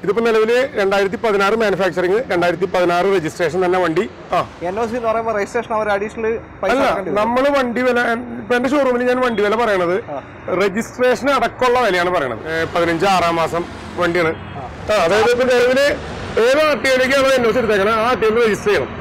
ഇതിപ്പോ നിലവില് രണ്ടായിരത്തി പതിനാറ് മാനുഫാക്ചറിങ് രണ്ടായിരത്തി പതിനാറ് രജിസ്ട്രേഷൻ തന്നെ വണ്ടി ആ എൻ ഒ സി എന്ന് പറയുമ്പോൾ രജിസ്ട്രേഷൻ അവർ അഡീഷണൽ പൈസ അല്ല അടക്കേണ്ടി വരും. നമ്മൾ വണ്ടി വില ഇപ്പൊ എന്റെ ഷോറൂമിൽ ഞാൻ വണ്ടി വില പറയണത് രജിസ്ട്രേഷൻ അടക്കമുള്ള വിലയാണ് പറയണത് ഏ, പതിനഞ്ച് ആറാം മാസം വണ്ടിയാണ് ആ, അതായത് ഇപ്പൊ നിലവില് ഏത് ആർ ടി ഒയിലേക്കാണോ എൻ ഒ സി എടുത്തേക്കണം ആ ആർ ടി ഒയിൽ രജിസ്റ്റർ ചെയ്യണം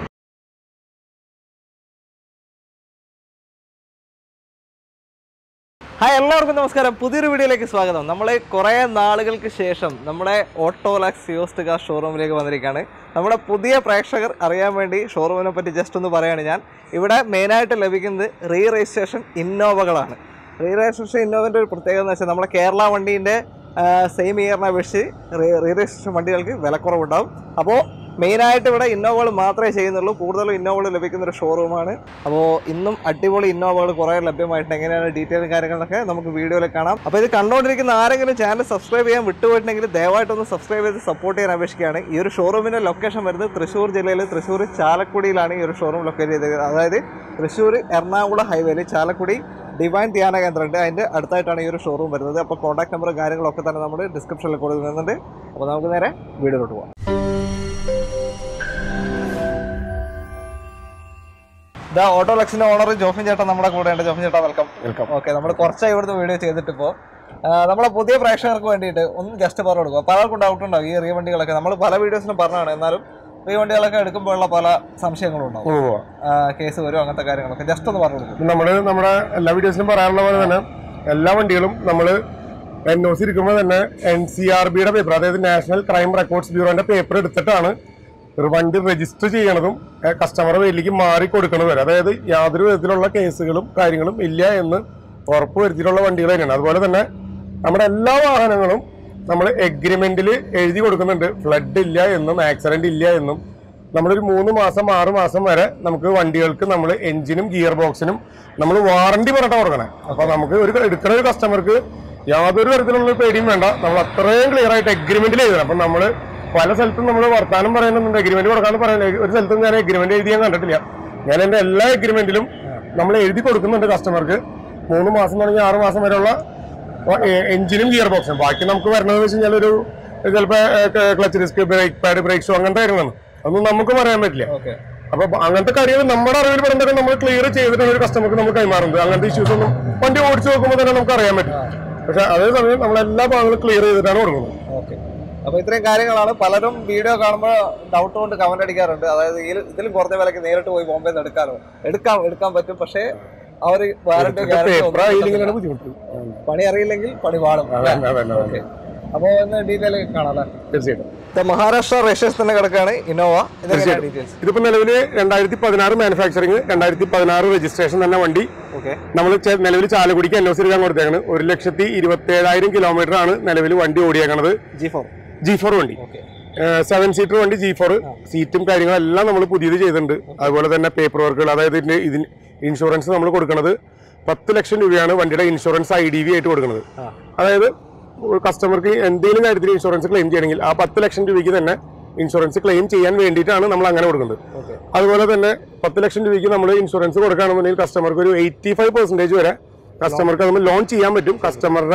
ഹായ് എല്ലാവർക്കും നമസ്കാരം പുതിയൊരു വീഡിയോയിലേക്ക് സ്വാഗതം നമ്മൾ കുറേ നാളുകൾക്ക് ശേഷം നമ്മുടെ ഓട്ടോലാക്സ് സിയോസ്റ്റ് കാർ ഷോറൂമിലേക്ക് വന്നിരിക്കുകയാണ് നമ്മുടെ പുതിയ പ്രേക്ഷകർ അറിയാൻ വേണ്ടി ഷോറൂമിനെ പറ്റി ജസ്റ്റ് ഒന്ന് പറയുകയാണ് ഞാൻ ഇവിടെ മെയിനായിട്ട് ലഭിക്കുന്നത് റീ രജിസ്ട്രേഷൻ ഇന്നോവകളാണ് റീ രജിസ്ട്രേഷൻ ഇന്നോവൻ്റെ ഒരു പ്രത്യേകത എന്ന് വെച്ചാൽ നമ്മളെ കേരള വണ്ടീൻ്റെ സെയിം ഇയറിനെ അപേക്ഷിച്ച് റീ റീ രജിസ്ട്രേഷൻ വണ്ടികൾക്ക് വിലക്കുറവുണ്ടാവും അപ്പോൾ മെയിനായിട്ട് ഇവിടെ ഇന്നോവകൾ മാത്രമേ ചെയ്യുന്നുള്ളൂ കൂടുതലും ഇന്നോവകൾ ലഭിക്കുന്ന ഒരു ഷോറൂമാണ് അപ്പോൾ ഇന്നും അടിപൊളി ഇന്നോവകൾ കുറേ ലഭ്യമായിട്ടുണ്ട് എങ്ങനെയാണ് ഡീറ്റെയിൽ കാര്യങ്ങളൊക്കെ നമുക്ക് വീഡിയോയിൽ കാണാം അപ്പോൾ ഇത് കണ്ടുകൊണ്ടിരിക്കുന്ന ആരെങ്കിലും ചാനൽ സബ്സ്ക്രൈബ് ചെയ്യാൻ വിട്ടുപോയിട്ടുണ്ടെങ്കിൽ ദയവായിട്ടൊന്ന് സബ്സ്ക്രൈബ് ചെയ്ത് സപ്പോർട്ട് ചെയ്യാൻ അപേക്ഷിക്കുകയാണ് ഈ ഒരു ഷോറൂമിൻ്റെ ലൊക്കേഷൻ വരുന്നത് തൃശ്ശൂർ ജില്ലയിൽ തൃശ്ശൂർ ചാലക്കുടിയിലാണ് ഈ ഒരു ഷോറൂം ലൊക്കേറ്റ് ചെയ്തത് അതായത് തൃശ്ശൂർ എറണാകുളം ഹൈവേയിൽ ചാലക്കുടി ഡിവൈൻ ധ്യാന കേന്ദ്രം ഉണ്ട് അതിൻ്റെ അടുത്തായിട്ടാണ് ഈ ഒരു ഷോറൂം വരുന്നത് അപ്പോൾ കോൺടാക്ട് നമ്പറും കാര്യങ്ങളൊക്കെ തന്നെ നമ്മൾ ഡിസ്ക്രിപ്ഷനിൽ കൊടുക്കുന്നുണ്ട് അപ്പോൾ നമുക്ക് നേരെ വീഡിയോയിലോട്ട് പോകാം ഇതാ ഓട്ടോ ലക്സിന്റെ ഓണർ ജോഫിൻ ചേട്ടൻ നമ്മുടെ കൂടെ ഉണ്ട് ജോഫിൻ ചേട്ടാ വെൽക്കം വെൽക്കം ഓക്കെ നമ്മൾ കുറച്ചായി ഇവിടുത്തെ വീഡിയോ ചെയ്തിട്ട് ഇപ്പോൾ നമ്മളെ പുതിയ പ്രേക്ഷകർക്ക് വേണ്ടിയിട്ട് ഒന്ന് ജസ്റ്റ് പറഞ്ഞു കൊടുക്കുക പലർക്കും ഡൗട്ട് ഉണ്ടാവും ഈ റീ വണ്ടികളൊക്കെ നമ്മൾ പല വീഡിയോസിലും പറഞ്ഞതാണ് എന്നാലും റീ വണ്ടികളൊക്കെ എടുക്കുമ്പോഴുള്ള പല സംശയങ്ങളും ഉണ്ടാവും ഉവ്വ്. ആ, കേസ് വരും അങ്ങനത്തെ കാര്യങ്ങളൊക്കെ ജസ്റ്റ് ഒന്ന് പറഞ്ഞു കൊടുക്കും നമ്മള് നമ്മുടെ എല്ലാ വീഡിയോസിലും പറയാറുള്ള പോലെ തന്നെ എല്ലാ വണ്ടികളും നമ്മള് എൻ ഒ സി ഇരിക്കുമ്പോൾ തന്നെ എൻ സി ആർ ബിയുടെ പേപ്പർ അതായത് നാഷണൽ ക്രൈം റെക്കോർഡ്സ് ബ്യൂറോന്റെ പേപ്പർ എടുത്തിട്ടാണ് ഒരു വണ്ടി രജിസ്റ്റർ ചെയ്യണതും കസ്റ്റമറുടെ പേരിലേക്ക് മാറി കൊടുക്കണത് വരെ അതായത് യാതൊരു വിധത്തിലുള്ള കേസുകളും കാര്യങ്ങളും ഇല്ല എന്ന് ഉറപ്പ് വരുത്തിയിട്ടുള്ള വണ്ടികൾ തന്നെയാണ് അതുപോലെ തന്നെ നമ്മുടെ എല്ലാ വാഹനങ്ങളും നമ്മൾ എഗ്രിമെന്റിൽ എഴുതി കൊടുക്കുന്നുണ്ട് ഫ്ലഡ് ഇല്ല എന്നും ആക്സിഡന്റ് ഇല്ല എന്നും നമ്മളൊരു മൂന്ന് മാസം ആറ് മാസം വരെ നമുക്ക് വണ്ടികൾക്ക് നമ്മൾ എഞ്ചിനും ഗിയർ ബോക്സിനും നമ്മൾ വാറണ്ടി പറഞ്ഞിട്ട് കൊടുക്കണേ അപ്പൊ നമുക്ക് ഒരു എടുക്കുന്ന ഒരു കസ്റ്റമർക്ക് യാതൊരു തരത്തിലുള്ള പേടിയും വേണ്ട നമ്മൾ അത്രയും ക്ലിയർ ആയിട്ട് എഗ്രിമെന്റിൽ എഴുതണം അപ്പൊ നമ്മൾ പല സ്ഥലത്തും നമ്മൾ വർത്താനം പറയുന്നുണ്ട് എഗ്രിമെന്റ് കൊടുക്കാന്ന് പറയുന്നത് ഒരു സ്ഥലത്തും ഞാൻ എഗ്രിമെന്റ് എഴുതി ഞാൻ കണ്ടിട്ടില്ല ഞാൻ എന്റെ എല്ലാ എഗ്രിമെന്റിലും നമ്മൾ എഴുതി കൊടുക്കുന്നുണ്ട് കസ്റ്റമർക്ക് മൂന്ന് മാസം തുടങ്ങി ആറ് മാസം വരെയുള്ള എഞ്ചിനും ഗിയർ ബോക്സും ബാക്കി നമുക്ക് വരണമെന്ന് വെച്ച് കഴിഞ്ഞാൽ ഒരു ചിലപ്പോ clutch disc brake pad brake shoe അങ്ങനത്തെ കാര്യങ്ങളാണ് അതൊന്നും നമുക്ക് പറയാൻ പറ്റില്ല ഓക്കെ അപ്പൊ അങ്ങനത്തെ കാര്യങ്ങൾ നമ്മുടെ അറിവിൽ പറഞ്ഞിട്ട് നമ്മൾ ക്ലിയർ ചെയ്തിട്ടാണ് ഒരു കസ്റ്റമർക്ക് നമുക്ക് കൈമാറുന്നത് അങ്ങനത്തെ ഇഷ്യൂസ് ഒന്നും വണ്ടി ഓടിച്ചു നോക്കുമ്പോൾ തന്നെ നമുക്ക് അറിയാൻ പറ്റും പക്ഷെ അതേ സമയം നമ്മൾ എല്ലാ ഭാഗങ്ങളും ക്ലിയർ ചെയ്തിട്ടാണ് കൊടുക്കുന്നത് ഓക്കെ അപ്പൊ ഇത്രയും കാര്യങ്ങളാണ് പലരും വീഡിയോ കാണുമ്പോൾ ഡൗട്ട് കൊണ്ട് കമന്റ് അടിക്കാറുണ്ട് അതായത് ഇതിൽ- ഇതിലും കുറഞ്ഞ വിലക്ക് നേരിട്ട് പോയി ബോംബെ എടുക്കാനോ എടുക്കാം എടുക്കാൻ പറ്റും പക്ഷേ അവർ വാറന്റി പേപ്പർ ആയില്ലെങ്കിലാണ് ബുദ്ധിമുട്ട് പണി അറിയില്ലെങ്കിൽ പണി പാടും അതന്നെ, അതന്നെ, അതന്നെ. അപ്പൊ ഒന്ന് ഡീറ്റെയിൽ കാണാം അല്ലേ തീർച്ചയായിട്ടും ഇത് മഹാരാഷ്ട്ര രജിസ്ട്രേഷൻ തന്നെ കിടക്കാണ് ഇന്നോവ ഇതൊക്കെ ഡീറ്റെയിൽസ് ഇതിപ്പോ നിലവില് രണ്ടായിരത്തി പതിനാറ് മാനുഫാക്ചറിങ് രണ്ടായിരത്തി പതിനാറ് രജിസ്ട്രേഷൻ തന്നെ വണ്ടി ഓക്കെ നമ്മൾ നിലവിൽ ചാലക്കുടിക്ക് എൻ ഒ സി എടുക്കാൻ കൊടുത്തേക്കാണ് ഒരു ലക്ഷത്തി ഇരുപത്തി ഏഴായിരം കിലോമീറ്റർ ആണ് നിലവിൽ വണ്ടി ഓടിയേക്കണത് ജി ഫോർ ജി ഫോർ വണ്ടി ഓക്കെ സെവൻ സീറ്റർ വണ്ടി ജി ഫോർ സീറ്റും കാര്യങ്ങളും എല്ലാം നമ്മൾ പുതിയത് ചെയ്തിട്ടുണ്ട് അതുപോലെ തന്നെ പേപ്പർ വർക്കുകൾ അതായത് ഇതിന്റെ ഇതിന് ഇൻഷുറൻസ് നമ്മൾ കൊടുക്കുന്നത് പത്ത് ലക്ഷം രൂപയാണ് വണ്ടിയുടെ ഇൻഷുറൻസ് ഐ ഡി വി ആയിട്ട് കൊടുക്കുന്നത് ആ. അതായത് ഒരു കസ്റ്റമർക്ക് എന്തെങ്കിലും കാര്യത്തിൽ ഇൻഷുറൻസ് ക്ലെയിം ചെയ്യണമെങ്കിൽ ആ പത്ത് ലക്ഷം രൂപയ്ക്ക് തന്നെ ഇൻഷുറൻസ് ക്ലെയിം ചെയ്യാൻ വേണ്ടിയിട്ടാണ് നമ്മൾ അങ്ങനെ കൊടുക്കുന്നത് ഓക്കെ അതുപോലെ തന്നെ പത്ത് ലക്ഷം രൂപയ്ക്ക് നമ്മൾ ഇൻഷുറൻസ് കൊടുക്കുകയാണെന്നുണ്ടെങ്കിൽ കസ്റ്റമർക്ക് ഒരു എയ്റ്റി ഫൈവ് പെർസെന്റേജ് വരെ കസ്റ്റമർക്ക് അത് ലോൺ ചെയ്യാൻ പറ്റും കസ്റ്റമറുടെ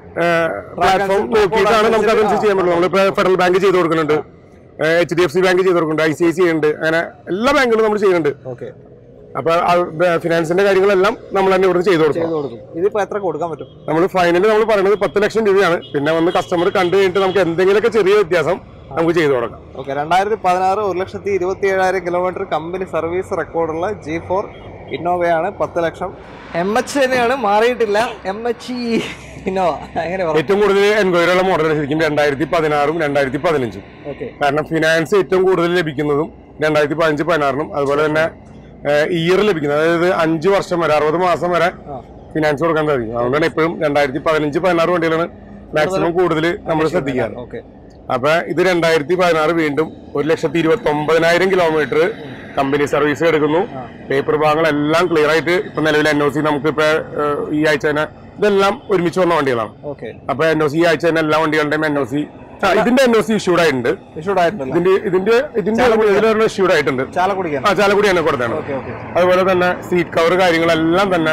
പ്ലാറ്റ്ഫോം നോക്കിയിട്ടാണ് നമുക്ക് അതനുസരിച്ച് ചെയ്യാൻ പറ്റുള്ളൂ നമ്മളിപ്പോൾ ഫെഡറൽ ബാങ്ക് ചെയ്ത് കൊടുക്കുന്നുണ്ട് H D F C bank ചെയ്ത് കൊടുക്കുന്നുണ്ട് ഐ സി ഐ സി ഉണ്ട് അങ്ങനെ എല്ലാ ബാങ്കുകളും നമ്മൾ ചെയ്യുന്നുണ്ട് ഓക്കെ അപ്പൊ ഫിനാൻസിന്റെ കാര്യങ്ങളെല്ലാം നമ്മൾ തന്നെ ഇവിടെ ചെയ്ത് കൊടുക്കും ചെയ്ത് കൊടുക്കും ഇതിപ്പോ എത്ര കൊടുക്കാൻ പറ്റും നമ്മൾ ഫൈനൽ നമ്മൾ പറയുന്നത് പത്ത് ലക്ഷം രൂപയാണ് പിന്നെ വന്ന് കസ്റ്റമർ കണ്ടു കഴിഞ്ഞിട്ട് നമുക്ക് എന്തെങ്കിലുമൊക്കെ ചെറിയ വ്യത്യാസം നമുക്ക് ചെയ്തു കൊടുക്കാം ഓക്കെ രണ്ടായിരത്തി പതിനാറ് ഒരു ലക്ഷത്തി ഇരുപത്തി ഏഴായിരം കിലോമീറ്റർ കമ്പനി സർവീസ് റെക്കോർഡുള്ള ജി ഫോർ ഇന്നോവയാണ് പത്ത് ലക്ഷം എം എച്ച് തന്നെയാണ് മാറിയിട്ടില്ല എം എച്ച് ഇന്നോവ എങ്ങനെ പറയാം ഏറ്റവും കൂടുതൽ എൻക്വയറി ഉള്ള മോഡൽ ശരിക്കും രണ്ടായിരത്തി പതിനാറും രണ്ടായിരത്തി പതിനഞ്ചും ഓക്കെ കാരണം ഫിനാൻസ് ഏറ്റവും കൂടുതൽ ലഭിക്കുന്നതും രണ്ടായിരത്തി പതിനഞ്ച് പതിനാറിനും അതുപോലെ തന്നെ ഇയർ ലഭിക്കുന്നത് അതായത് അഞ്ച് വർഷം വരെ അറുപത് മാസം വരെ ആ. ഫിനാൻസ് കൊടുക്കാൻ സാധിക്കും അതുകൊണ്ടാണ് ഇപ്പോഴും രണ്ടായിരത്തി പതിനഞ്ച് പതിനാറ് വണ്ടികളാണ് മാക്സിമം കൂടുതൽ നമ്മൾ ശ്രദ്ധിക്കാറ് ഓക്കെ അപ്പൊ ഇത് രണ്ടായിരത്തി പതിനാറ് വീണ്ടും ഒരു ലക്ഷത്തി ഇരുപത്തി ഒമ്പതിനായിരം കിലോമീറ്റർ കമ്പനി സർവീസ് എടുക്കുന്നു പേപ്പർ ഭാഗങ്ങളെല്ലാം ക്ലിയർ ആയിട്ട് ഇപ്പൊ നിലവിൽ എൻ ഒ സി നമുക്ക് ഇപ്പൊ ഏഹ്, ഈ ആഴ്ച തന്നെ ഇതെല്ലാം ഒരുമിച്ച് വന്ന വണ്ടികളാണ് ഓക്കെ അപ്പൊ എൻ ഒ സി ഈ ആഴ്ച തന്നെ എല്ലാ വണ്ടികളുടെയും എൻ ഒ സി ഇതിന്റെ എൻ ഒ സി ഇഷ്യൂഡ് ആയിട്ടുണ്ട് ഇഷ്യൂഡ് ആയിട്ടുണ്ടല്ലോ ഇതിന്റെ ഇതിന്റെ ഇതിന്റെ ഇതിലൊരെണ്ണം ഇഷ്യൂഡ് ആയിട്ടുണ്ട് ചാലക്കുടിക്കാണ് ആ ചാലക്കുടി തന്നെ കൊടുത്താണ് ഓക്കെ ഓക്കെ അതുപോലെ തന്നെ സീറ്റ് കവർ കാര്യങ്ങളെല്ലാം തന്നെ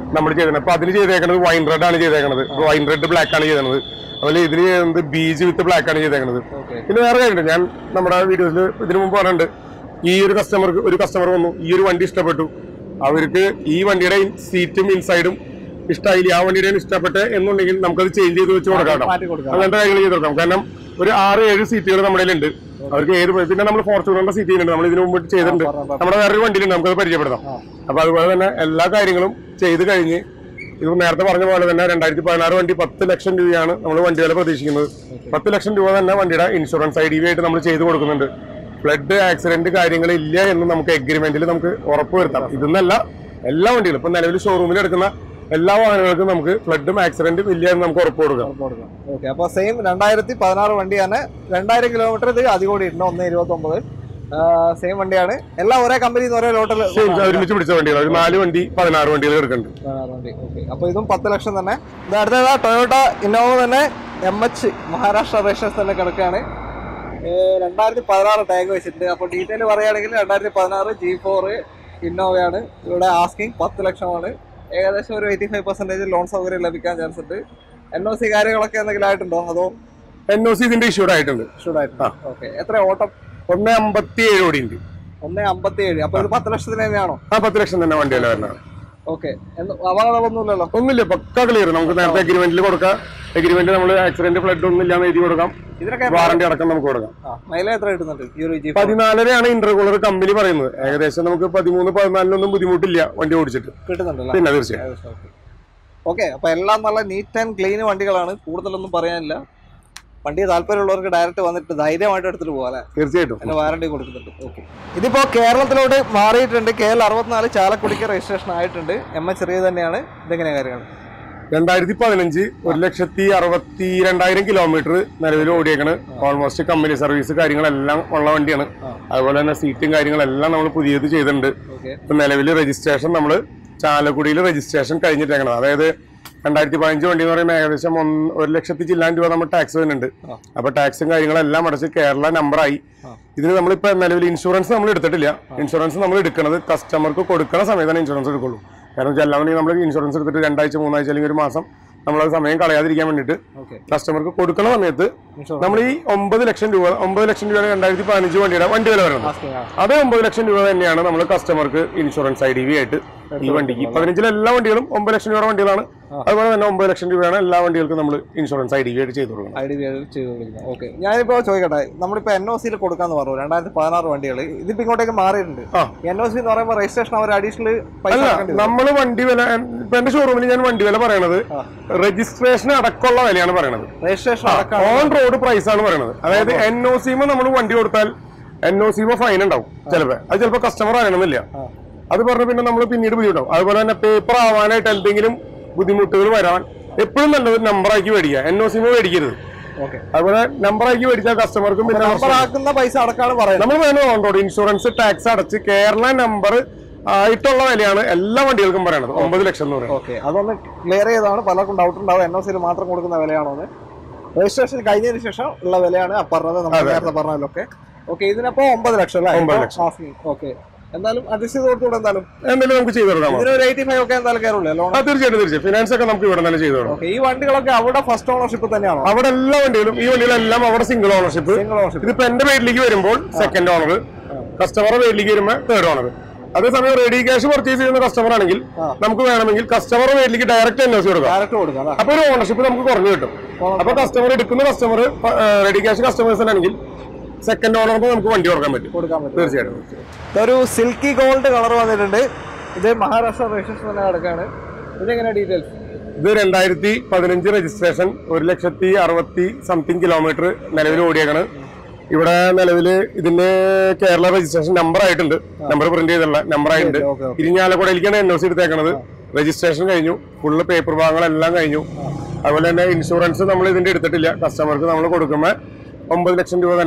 നമ്മൾ ചെയ്തത് അപ്പൊ അതിന് ചെയ്തേക്കുന്നത് വൈൻ റെഡ് ആണ് ചെയ്തേക്കുന്നത് വൈൻ റെഡ് ബ്ലാക്ക് ആണ് ചെയ്തത് അതുപോലെ ഇതിന് ചെയ്യുന്നത് ബീജ് വിത്ത് ബ്ലാക്ക് ആണ് ചെയ്തേക്കുന്നത് ഓക്കെ പിന്നെ വേറെ കാര്യമുണ്ട് ഞാൻ നമ്മുടെ വീഡിയോസിൽ ഇതിനു മുമ്പ് പറഞ്ഞിട്ടുണ്ട് ഈ ഒരു കസ്റ്റമർക്ക് ഒരു കസ്റ്റമർ വന്നു ഈ ഒരു വണ്ടി ഇഷ്ടപ്പെട്ടു അവർക്ക് ഈ വണ്ടിയുടെ സീറ്റും ഇൻസൈഡും ഇഷ്ടമായില്ല ആ വണ്ടിയുടെ ഇഷ്ടപ്പെട്ട് എന്നുണ്ടെങ്കിൽ നമുക്കത് ചേഞ്ച് ചെയ്ത് വെച്ച് കൊടുക്കാം കേട്ടോ. മാറ്റി കൊടുക്കാം അങ്ങനത്തെ കാര്യങ്ങൾ ചെയ്ത് കൊടുക്കാം കാരണം ഒരു ആറ് ഏഴ് സീറ്റുകൾ നമ്മുടെ കയ്യിലുണ്ട് അവർക്ക് ഏത് പിന്നെ നമ്മൾ ഫോർച്യൂണറിന്റെ സീറ്റ് ചെയ്യുന്നുണ്ട് നമ്മൾ ഇതിനു മുമ്പ് ചെയ്തിട്ടുണ്ട് പറഞ്ഞോ, പറഞ്ഞോ. നമ്മുടെ വേറൊരു വണ്ടിയിലുണ്ട് നമുക്കത് പരിചയപ്പെടുത്താം ആ. അപ്പൊ അതുപോലെ തന്നെ എല്ലാ കാര്യങ്ങളും ചെയ്ത് കഴിഞ്ഞ് ഇത് നേരത്തെ പറഞ്ഞ പോലെ തന്നെ രണ്ടായിരത്തി പതിനാറ് വണ്ടി പത്ത് ലക്ഷം രൂപയാണ് നമ്മൾ വണ്ടി വില പ്രതീക്ഷിക്കുന്നത് പത്ത് ലക്ഷം രൂപ തന്നെ വണ്ടിയുടെ ഇൻഷുറൻസ് ഐ ഡി വി ആയിട്ട് നമ്മൾ ചെയ്ത് കൊടുക്കുന്നുണ്ട് ഫ്ലഡ് ആക്സിഡന്റ് കാര്യങ്ങൾ ഇല്ല എന്ന് നമുക്ക് എഗ്രിമെന്റിൽ നമുക്ക് ഉറപ്പ് വരുത്താം ഇതെന്നല്ല എല്ലാ വണ്ടികളും ഇപ്പൊ നിലവിൽ ഷോറൂമിൽ എടുക്കുന്ന എല്ലാ വാഹനങ്ങൾക്കും നമുക്ക് ഫ്ലഡും ആക്സിഡന്റും ഇല്ല എന്ന് നമുക്ക് ഉറപ്പ് കൊടുക്കാം കൊടുക്കാം ഓക്കെ അപ്പൊ സെയിം രണ്ടായിരത്തി പതിനാറ് വണ്ടിയാണ് രണ്ടായിരം കിലോമീറ്റർ ഇത് അധികം കൂടി ഉണ്ട് ഒന്ന് ഇരുപത്തി ഒമ്പത് സെയിം വണ്ടിയാണ് എല്ലാം ഒരേ കമ്പനിയിൽ നിന്ന് ഒരേ ലോട്ടൽ Same, ഒരുമിച്ച് പിടിച്ച വണ്ടികൾ ഒരു നാല് വണ്ടി പതിനാറ് വണ്ടികൾ എടുക്കുന്നുണ്ട് വണ്ടി ഓക്കെ അപ്പൊ ഇതും പത്ത് ലക്ഷം തന്നെ ഇത് അടുത്തത് ടൊയോട്ട ഇന്നോവ തന്നെ എം എച്ച് മഹാരാഷ്ട്ര റേഷൻസ് തന്നെ കിടക്കുകയാണ് രണ്ടായിരത്തി പതിനാറ് ടാഗ് വെച്ചിട്ടുണ്ട് അപ്പോൾ ഡീറ്റെയിൽ പറയുകയാണെങ്കിൽ രണ്ടായിരത്തി പതിനാറ് ജി ഫോർ ഇന്നോവയാണ് ഇവിടെ ആസ്കിങ് പത്ത് ലക്ഷമാണ് ഏകദേശം ഒരു എയ്റ്റി ഫൈവ് പെർസെന്റേജ് ലോൺ സൗകര്യം ലഭിക്കാൻ ചാൻസ് ഉണ്ട് എൻ ഒ സി കാര്യങ്ങളൊക്കെ എന്തെങ്കിലും ആയിട്ടുണ്ടോ അതോ എൻ ഒ സി ഇതിന്റെ ഇഷ്യൂഡ് ആയിട്ടുണ്ട് ഇഷ്യൂഡ് ആയിട്ടുണ്ടോ ഓക്കെ എത്ര ഓട്ടം ഒന്ന് അമ്പത്തി ഏഴ് കോടി ഉണ്ട് ഒന്ന് അമ്പത്തി ഏഴ് അപ്പൊ ഇത് പത്ത് ലക്ഷത്തിന് തന്നെയാണോ ആ പത്ത് ലക്ഷം തന്നെ വണ്ടി വില വരുന്നത് ഓക്കെ അപകടമൊന്നുമില്ലല്ലോ ഒന്നുമില്ല പക്ക ക്ലിയർ നമുക്ക് നേരത്തെ അഗ്രിമെന്റിൽ കൊടുക്കാം അഗ്രിമെന്റ് നമ്മൾ ആക്സിഡന്റ് ഫ്ലഡ് ഒന്നും ഇല്ലാന്ന് എഴുതി കൊടുക്കാം ഇതിനൊക്കെ വാറണ്ടി അടക്കം നമുക്ക് കൊടുക്കാം മൈലേജ് എത്ര കിട്ടുന്നുണ്ട് ഈ ഒരു ജി പതിനാലരയാണ് ഇന്റർകൂളർ കമ്പനി പറയുന്നത് ഏകദേശം നമുക്ക് പതിമൂന്ന് പതിനാലിനൊന്നും ബുദ്ധിമുട്ടില്ല വണ്ടി ഓടിച്ചിട്ട് കിട്ടുന്നുണ്ടല്ലോ പിന്നെ തീർച്ചയായും ഓക്കെ അപ്പൊ എല്ലാം നല്ല നീറ്റ് ആൻഡ് ക്ലീൻ വണ്ടികളാണ് കൂടുതലൊന്നും പറയാനില്ല വണ്ടി താല്പര്യമുള്ളവർക്ക് ഡയറക്റ്റ് വന്നിട്ട് ധൈര്യമായിട്ട് എടുത്തിട്ട് പോകാം അല്ലെ തീർച്ചയായിട്ടും അതിന് വാറണ്ടി കൊടുക്കുന്നുണ്ട് ഓക്കെ ഇതിപ്പോ കേരളത്തിലോട്ട് മാറിയിട്ടുണ്ട് കെ എൽ അറുപത്തിനാല് ചാലക്കുടിക്ക് രജിസ്ട്രേഷൻ ആയിട്ടുണ്ട് എം എച്ച് ചെറിയ തന്നെയാണ് ഇതെങ്ങനെ കാര്യങ്ങൾ രണ്ടായിരത്തി പതിനഞ്ച് ഒരു ലക്ഷത്തി അറുപത്തി രണ്ടായിരം കിലോമീറ്റർ നിലവിൽ ഓടിയേക്കണ് ഓൾമോസ്റ്റ് കമ്പനി സർവീസ് കാര്യങ്ങളെല്ലാം ഉള്ള വണ്ടിയാണ് ആ. അതുപോലെ തന്നെ സീറ്റും കാര്യങ്ങളെല്ലാം നമ്മൾ പുതിയത് ചെയ്തിട്ടുണ്ട് ഓക്കെ ഇപ്പൊ നിലവിൽ രജിസ്ട്രേഷൻ നമ്മൾ ചാലക്കുടിയിൽ രജിസ്ട്രേഷൻ കഴിഞ്ഞിട്ടേക്കണം അതായത് രണ്ടായിരത്തി പതിനഞ്ച് വണ്ടി എന്ന് പറയുമ്പോൾ ഏകദേശം ഒന്ന് ഒരു ലക്ഷത്തി ചില്ലാൻ രൂപ നമ്മൾ ടാക്സ് വരുന്നുണ്ട് ആ. അപ്പൊ ടാക്സും കാര്യങ്ങളെല്ലാം അടച്ച് കേരള നമ്പറായി ആ. ഇതിന് നമ്മളിപ്പോ നിലവിൽ ഇൻഷുറൻസ് നമ്മൾ എടുത്തിട്ടില്ല ഇൻഷുറൻസ് നമ്മൾ എടുക്കുന്നത് കസ്റ്റമർക്ക് കൊടുക്കുന്ന സമയത്താണ് ഇൻഷുറൻസ് എടുക്കുള്ളൂ കാരണം വെച്ചാൽ എല്ലാവരും നമ്മൾ ഇൻഷുറൻസ് എടുത്തിട്ട് രണ്ടാഴ്ച മൂന്നാഴ്ച അല്ലെങ്കിൽ ഒരു മാസം നമ്മളത് സമയം കളയാതിരിക്കാൻ വേണ്ടിയിട്ട് ഓക്കെ കസ്റ്റമർക്ക് കൊടുക്കുന്ന സമയത്ത് ഇൻഷുറൻസ് നമ്മൾ ഈ ഒമ്പത് ലക്ഷം രൂപ ഒമ്പത് ലക്ഷം രൂപയാണ് രണ്ടായിരത്തി പതിനഞ്ച് വണ്ടിയുടെ വണ്ടി വില വരുന്നത് ആസ്കിങ് ആണ് അതേ ഒമ്പത് ലക്ഷം രൂപ തന്നെയാണ് നമ്മൾ കസ്റ്റമർക്ക് ഇൻഷുറൻസ് ഐ ഡി വി ആയിട്ട് ഈ വണ്ടിക്ക് പതിനഞ്ചിലെ എല്ലാ വണ്ടികളും ഒമ്പത് ലക്ഷം രൂപയുടെ വണ്ടികളാണ് ആ. അതുപോലെ തന്നെ ഒമ്പത് ലക്ഷം രൂപയാണ് എല്ലാ വണ്ടികൾക്കും നമ്മൾ ഇൻഷുറൻസ് ഐ ഡി വി ആയിട്ട് ചെയ്തു കൊടുക്കുന്നത് ഐ ഡി ബി ചെയ്ത് കൊടുക്കുന്നത് ഓക്കെ ഞാനിപ്പോ ചോദിക്കട്ടെ നമ്മളിപ്പോ എൻ ഒ സിയിൽ കൊടുക്കാന്ന് പറഞ്ഞു രണ്ടായിരത്തി പതിനാറ് വണ്ടികൾ ഇതിപ്പോ ഇങ്ങോട്ടേക്ക് മാറിയിട്ടുണ്ട് ആ. എൻ ഒ സി എന്ന് പറയുമ്പോൾ രജിസ്ട്രേഷൻ അവർ അഡീഷണൽ പൈസ അല്ല അടക്കേണ്ടി വരും. നമ്മൾ വണ്ടി വില ഇപ്പൊ എന്റെ ഷോറൂമിൽ ഞാൻ വണ്ടി വില പറയണത് ആ. രജിസ്ട്രേഷൻ അടക്കമുള്ള വിലയാണ് പറയണത് രജിസ്ട്രേഷൻ അടക്കം ഓൺ റോഡ് പ്രൈസ് ആണ് പറയുന്നത് അതായത് എൻ ഒ സിമ നമ്മൾ വണ്ടി കൊടുത്താൽ എൻ ഒ സിമ ഫൈൻ ഉണ്ടാവും ചിലപ്പോ അത് ചിലപ്പോ കസ്റ്റമർ അറിയണമെന്നില്ല ആ. അത് പറഞ്ഞ പിന്നെ നമ്മൾ പിന്നീട് ബുദ്ധിമുട്ടാവും അതുപോലെ തന്നെ പേപ്പർ ആവാനായിട്ട് എന്തെങ്കിലും ബുദ്ധിമുട്ടുകൾ വരാൻ എപ്പോഴും നല്ലത് നമ്പറാക്കി മേടിക്കുക എൻ ഒ സിമ മേടിക്കരുത് ഓക്കെ അതുപോലെ നമ്പറാക്കി മേടിച്ചാൽ കസ്റ്റമർക്കും പിന്നെ നമ്പർ ആക്കുന്ന പൈസ അടക്കാണ് പറയുന്നത് നമ്മൾ വേണം ഓൺ റോഡ് ഇൻഷുറൻസ് ടാക്സ് അടച്ച് കേരള നമ്പർ ആയിട്ടുള്ള വിലയാണ് എല്ലാ വണ്ടികൾക്കും പറയണത് ഒമ്പത് ലക്ഷം എന്ന് പറയുന്നത് ഓക്കെ അതൊന്ന് ക്ലിയർ ചെയ്താണ് പലർക്കും ഡൗട്ട് ഉണ്ടാവും എൻ ഒ സിയിൽ മാത്രം കൊടുക്കുന്ന വിലയാണോ എന്ന് രജിസ്ട്രേഷൻ കഴിഞ്ഞതിന് ശേഷം ഉള്ള വിലയാണ് ആ പറഞ്ഞത് നമ്മൾ അതെ. നേരത്തെ പറഞ്ഞതിലൊക്കെ ഓക്കെ ഇതിനപ്പോ ഒമ്പത് ലക്ഷം അല്ലേ ഒമ്പത് ലക്ഷം. ഓക്കെ എന്തായാലും അഡ്ജസ്റ്റ് ചെയ്ത് കൊടുത്തൂടെ എന്തായാലും എന്തെങ്കിലും നമുക്ക് ചെയ്തു കൊടുക്കാം ഇതിനൊരു എയ്റ്റി ഫൈവ് ഒക്കെ എന്തായാലും കയറുള്ളൂ ലോൺ ആ തീർച്ചയായിട്ടും തീർച്ചയായും ഫിനാൻസ് ഒക്കെ നമുക്ക് ഇവിടെ തന്നെ ചെയ്തു കൊടുക്കാം ഓക്കെ ഈ വണ്ടികളൊക്കെ അവിടെ ഫസ്റ്റ് ഓണർഷിപ്പ് തന്നെയാണോ അവിടെ എല്ലാ വണ്ടികളും ഈ വണ്ടികളെല്ലാം അവിടെ സിംഗിൾ ഓണർഷിപ്പ് സിംഗിൾ ഓണർഷിപ്പ് ഇതിപ്പോ എന്റെ പേരിലേക്ക് വരുമ്പോൾ സെക്കൻഡ് ഓണർ കസ്റ്റമറുടെ പേരിലേക്ക് വരുമ്പോൾ തേർഡ് ഓണർ അതേസമയം റെഡി ക്യാഷ് പർച്ചേസ് ചെയ്യുന്ന കസ്റ്റമർ ആണെങ്കിൽ ആ. നമുക്ക് വേണമെങ്കിൽ കസ്റ്റമറുടെ പേരിലേക്ക് ഡയറക്റ്റ് എൻ കൊടുക്കാം ഡയറക്റ്റ് കൊടുക്കാം അല്ലേ അപ്പൊ ഒരു ഓണർഷിപ്പ് നമുക്ക് കുറഞ്ഞു കിട്ടും അപ്പൊ കസ്റ്റമർ എടുക്കുന്ന കസ്റ്റമർ റെഡി ക്യാഷ് കസ്റ്റമേഴ്സ് ആണെങ്കിൽ സെക്കൻഡ് ഓണർക്ക് നമുക്ക് വണ്ടി കൊടുക്കാൻ പറ്റും കൊടുക്കാൻ പറ്റും തീർച്ചയായിട്ടും ഇതൊരു സിൽക്കി ഗോൾഡ് കളർ വന്നിട്ടുണ്ട് ഇത് മഹാരാഷ്ട്ര രജിസ്ട്രേഷൻ തന്നെ കിടക്കാണ് ഇതെങ്ങനെ ഡീറ്റെയിൽസ് ഇത് രണ്ടായിരത്തി പതിനഞ്ച് രജിസ്ട്രേഷൻ ഒരു ലക്ഷത്തി അറുപത്തി സംതിങ് കിലോമീറ്റർ നിലവിൽ ഓടിയേക്കാണ് ഇവിടെ നിലവിൽ ഇതിന്റെ കേരള രജിസ്ട്രേഷൻ നമ്പർ ആയിട്ടുണ്ട് നമ്പർ പ്രിന്റ് ചെയ്തിട്ടുള്ള നമ്പർ ആയിട്ടുണ്ട് ഓക്കെ ഓക്കെ ഇരിഞ്ഞാലക്കുടയിലേക്കാണ് എൻ ഒ സി എടുത്തേക്കണത് രജിസ്ട്രേഷൻ കഴിഞ്ഞു ഫുള്ള് പേപ്പർ ഭാഗങ്ങളെല്ലാം കഴിഞ്ഞു അതുപോലെ തന്നെ ഇൻഷുറൻസ് നമ്മൾ ഇതിന്റെ എടുത്തിട്ടില്ല കസ്റ്റമർക്ക് നമ്മൾ കൊടുക്കുമ്പോൾ ഒമ്പത് ലക്ഷം രൂപ തന്നെ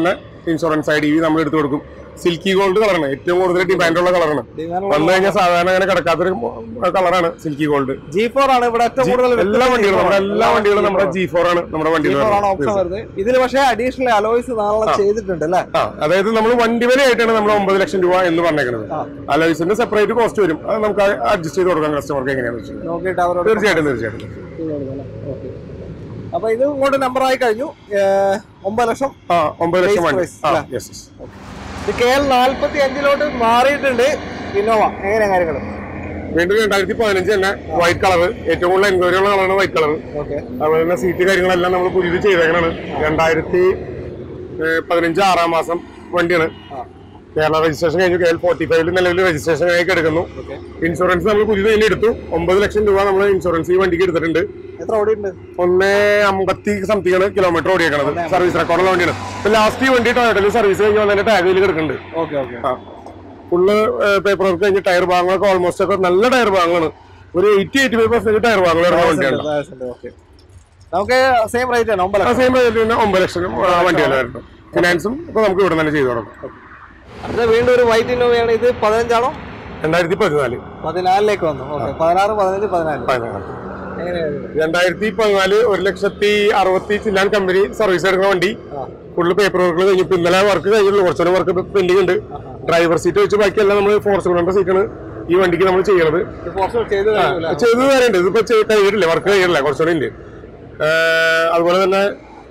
ഇൻഷുറൻസ് ഐ ഡി നമ്മൾ എടുത്തു കൊടുക്കും സിൽക്കി ഗോൾഡ് കളറാണ് ഏറ്റവും കൂടുതൽ ഡിമാൻഡുള്ള കളറാണ് ഡിമാൻഡുള്ള വന്നു കഴിഞ്ഞാൽ സാധാരണ അങ്ങനെ കിടക്കാത്തൊരു കളറാണ് സിൽക്കി ഗോൾഡ് ജി ഫോർ ആണ് ഇവിടെ ഏറ്റവും കൂടുതൽ എല്ലാ വണ്ടികളും നമ്മുടെ എല്ലാ വണ്ടികളും നമ്മുടെ ജി ഫോർ ആണ് നമ്മുടെ വണ്ടിയിൽ G4 ആണ് ഓപ്ഷൻ വരുന്നത് ഇതിൽ പക്ഷേ അഡീഷണൽ അലോയ്സ് നാളെ ചെയ്തിട്ടുണ്ട് അല്ലേ ആ അതായത് നമ്മൾ വണ്ടി വിലയായിട്ടാണ് നമ്മൾ ഒമ്പത് ലക്ഷം രൂപ എന്ന് പറഞ്ഞേക്കുന്നത് അലോയ്സിന്റെ സെപ്പറേറ്റ് കോസ്റ്റ് വരും അത് നമുക്ക് അഡ്ജസ്റ്റ് ചെയ്ത് കൊടുക്കാം കസ്റ്റമർക്ക് എങ്ങനെയാണെന്ന് വെച്ചാൽ നോക്കിയിട്ട് അവരോട് തീർച്ചയായിട്ടും തീർച്ചയായിട്ടും ചെയ്ത് കൊടുക്കാം അല്ലേ? Okay. അപ്പൊ ഇത് ഇങ്ങോട്ട് നമ്പർ ആയി കഴിഞ്ഞു ഏഹ്, ഒമ്പത് ലക്ഷം ആ ഒമ്പത് ലക്ഷം വണ്ടി price, ആ അല്ലേ? യെസ് യെസ് ഇത് കെ എൽ നാല്പത്തി അഞ്ചിലോട്ട് മാറിയിട്ടുണ്ട് ഇന്നോവ എങ്ങനെയാ കാര്യങ്ങൾ വീണ്ടും രണ്ടായിരത്തി പതിനഞ്ച് തന്നെ വൈറ്റ് കളർ ഏറ്റവും കൂടുതൽ എൻക്വയറി ഉള്ള കളറാണ് വൈറ്റ് കളർ ഓക്കെ അതുപോലെ തന്നെ സീറ്റ് കാര്യങ്ങളെല്ലാം നമ്മൾ പുതിയത് ചെയ്തേക്കണാണ് രണ്ടായിരത്തി ഏഹ്, പതിനഞ്ച് ആറാം മാസം വണ്ടിയാണ് ആ. കേരള രജിസ്ട്രേഷൻ കഴിഞ്ഞു കെ എൽ ഫോർട്ടി ഫൈവിൽ നിലവിൽ രജിസ്ട്രേഷൻ ആയി എടുക്കുന്നു ഓക്കെ ഇൻഷുറൻസ് നമ്മൾ പുതിയത് തന്നെ എടുത്തു ഒമ്പത് ലക്ഷം രൂപ നമ്മൾ ഇൻഷുറൻസ് ഈ വണ്ടിക്ക് എടുത്തിട്ടുണ്ട് എത്ര ഓടിയിട്ടുണ്ട് ഒന്ന് അമ്പത്തി സംതിങ് ആണ് കിലോമീറ്റർ ഓടിയേക്കണത് സർവീസ് റെക്കോർഡുള്ള വണ്ടിയാണ് ഇപ്പൊ ലാസ്റ്റ് ഈ വണ്ടി ടൊയോട്ടയിൽ സർവീസ് കഴിഞ്ഞ് വന്നതിന്റെ ടാഗിൽ കിടക്കുന്നുണ്ട് ഓക്കെ ഓക്കെ ആ ഫുള്ള് പേപ്പർ വർക്ക് കഴിഞ്ഞ് ടയർ ഭാഗങ്ങളൊക്കെ ഓൾമോസ്റ്റ് ഒക്കെ നല്ല ടയർ ഭാഗങ്ങളാണ് ഒരു eighty eighty five percent tyre ഭാഗങ്ങൾ ഇറങ്ങുന്ന വണ്ടിയാണ് ഓക്കെ നമുക്ക് സെയിം റേറ്റ് ആണ് ഒമ്പത് ആ ലക്ഷം സെയിം റേറ്റ് തന്നെ ഒമ്പത് ലക്ഷം വണ്ടികളായിരുന്നു ഫിനാൻസും ഇപ്പൊ നമുക്ക് ഇവിടെ തന്നെ ചെയ്തു തുടങ്ങും അത് വീണ്ടും ഒരു വൈറ്റ് ഇന്നോവയാണ് ഇത് പതിനഞ്ചാണോ രണ്ടായിരത്തി പതിനാല് പതിനാലിലേക്ക് വന്നു ഓക്കെ പതിനാറ് പതിനഞ്ച് പതിനാല് പതിനാല് എങ്ങനെയാണ് രണ്ടായിരത്തി പതിനാല് ഒരു ലക്ഷത്തി അറുപത്തി ചില്ലാൻ കമ്പനി സർവീസ് എടുക്കുന്ന വണ്ടി ആ. ഫുള്ള് പേപ്പർ വർക്കുകൾ കഴിഞ്ഞു ഇപ്പൊ ഇന്നലെ വർക്ക് കഴിഞ്ഞുള്ളൂ കുറച്ചുകൂടെ വർക്ക് പെൻഡിങ് ഉണ്ട് ഡ്രൈവർ സീറ്റ് വെച്ച് ബാക്കിയെല്ലാം നമ്മൾ ഫോർസ് കൊണ്ട സീറ്റാണ് ഈ വണ്ടിക്ക് നമ്മൾ ചെയ്യണത് ഇത് കുറച്ച് ചെയ്ത് കഴിഞ്ഞില്ല ചെയ്തു തരണ്ട് ഇതിപ്പോ ചെയ്- കഴിഞ്ഞിട്ടില്ല വർക്ക് കഴിഞ്ഞിട്ടില്ല കുറച്ചുകൂടെ ഉണ്ട് ഏഹ് അതുപോലെ തന്നെ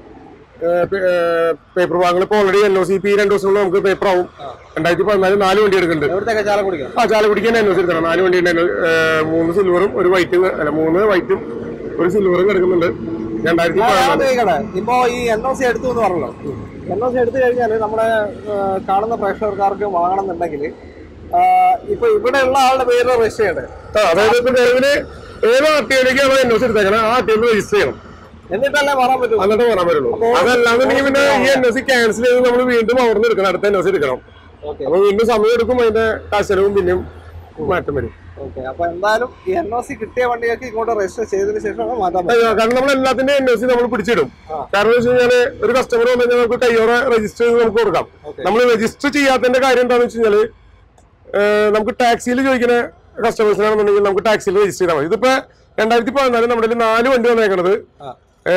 പേപ്പർ ഭാഗങ്ങൾ ഇപ്പോൾ already N O C P രണ്ട് ദിവസം കൊണ്ട് നമുക്ക് പേപ്പർ ആവും രണ്ടായിരത്തി പതിനാല് നാല് വണ്ടി എടുക്കുന്നുണ്ട് എവിടത്തേക്ക് ചാല കുടിക്കാം ആ ചാലക്കുടിക്ക് തന്നെ എൻ ഒ സി എടുക്കണം നാല് വണ്ടി ഉണ്ട് മൂന്ന് സിൽവറും ഒരു വൈറ്റും അല്ല മൂന്ന് വൈറ്റും ഒരു സിൽവറും കിടക്കുന്നുണ്ട് രണ്ടായിരത്തി പതിനാല് ഇപ്പോ ഈ എൻ ഒ സി എടുത്തു എന്ന് പറഞ്ഞല്ലോ എൻ ഒ സി എടുത്തു കഴിഞ്ഞാൽ നമ്മുടെ ആ, കാണുന്ന പ്രേക്ഷകർക്ക് വാങ്ങണമെന്നുണ്ടെങ്കിൽ ഇപ്പൊ ഇവിടെ ഉള്ള ആളുടെ പേര് രജിസ്റ്റർ ചെയ്യണ്ടേ ആ, അതായത് ഇപ്പൊ നിലവില് ഏത് ആർ ടി ഒയിലേക്കാണോ എൻ ഒ സി എടുത്തേക്കണം ആ ആർ ടി ഒയിൽ രജിസ്റ്റർ ചെയ്യണം എന്നിട്ടല്ലേ മാറാൻ പറ്റും എന്നിട്ട് പറയാൻ പറ്റുള്ളൂ അതല്ലാന്നുണ്ടെങ്കിൽ പിന്നെ ഈ എൻ ഒ സി ക്യാൻസൽ ചെയ്ത് നമ്മൾ വീണ്ടും അവിടുന്ന് എടുക്കണം അടുത്ത എൻ ഒ സി എടുക്കണം ഓക്കെ അപ്പൊ വീണ്ടും സമയം എടുക്കും അതിന്റെ കാശലവും പിന്നെയും മാറ്റം വരും ഓക്കെ അപ്പൊ എന്തായാലും ഈ എൻ ഒ സി കിട്ടിയ വണ്ടികൾക്ക് ഇങ്ങോട്ട് രജിസ്റ്റർ ചെയ്തതിന് ശേഷം മാറ്റാൻ പറ്റും അയ്യോ, കാരണം നമ്മൾ എല്ലാത്തിന്റെ എൻ ഒ സി നമ്മൾ പിടിച്ചിടും ആ. കാരണം എന്ന് വെച്ച് കഴിഞ്ഞാല് ഒരു കസ്റ്റമർ വന്നു കഴിഞ്ഞാൽ നമുക്ക് കയ്യോടെ രജിസ്റ്റർ ചെയ്ത് നമുക്ക് കൊടുക്കാം Okay. നമ്മൾ രജിസ്റ്റർ ചെയ്യാത്തതിന്റെ കാര്യം എന്താണെന്ന് വെച്ച് കഴിഞ്ഞാല് ഏഹ്, നമുക്ക് ടാക്സിയിൽ ചോദിക്കുന്ന കസ്റ്റമേഴ്സിനാണെന്നുണ്ടെങ്കിൽ നമുക്ക് ടാക്സിയിൽ രജിസ്റ്റർ ചെയ്താൽ മതി ഇതിപ്പോ രണ്ടായിരത്തി പതിനാല് നമ്മുടെ കയ്യില് നാല് വണ്ടി വന്നേക്കണത് ആ.